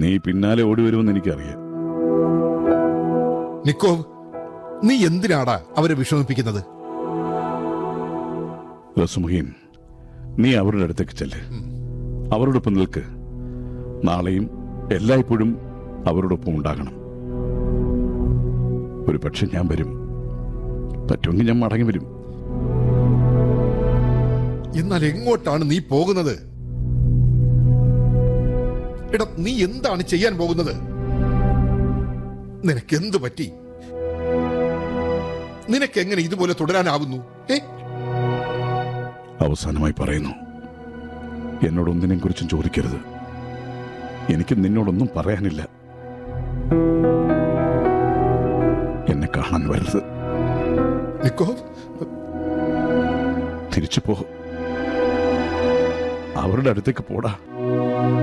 നീ പിന്നാലെ ഓടി വരുമെന്ന് എനിക്കറിയാം നിക്കോവ് നീ എന്തിനാടാ അവരെ വിഷമിപ്പിക്കുന്നത് റസുമുഖീൻ നീ അവരുടെ അടുത്തേക്ക് ചെല്ല് അവരോടൊപ്പം നിൽക്ക് നാളെയും എല്ലായ്പ്പോഴും അവരോടൊപ്പം ഉണ്ടാകണം ഒരു പക്ഷെ ഞാൻ വരും പറ്റുമെങ്കിൽ ഞാൻ മടങ്ങി വരും എന്നാൽ എങ്ങോട്ടാണ് നീ പോകുന്നത് എടാ നീ എന്താണ് ചെയ്യാൻ പോകുന്നത് നിനക്ക് എന്ത് പറ്റി നിനക്ക് എങ്ങനെ ഇതുപോലെ തുടരാനാവുന്നു ഏ അവസാനമായി പറയുന്നു എന്നോടൊന്നിനെ കുറിച്ചും ചോദിക്കരുത് എനിക്ക് നിന്നോടൊന്നും പറയാനില്ല എന്നെ കാണാൻ വരരുത് നിക്കോവ് തിരിച്ചു പോ അവരുടെ അടുത്തേക്ക് പോടാ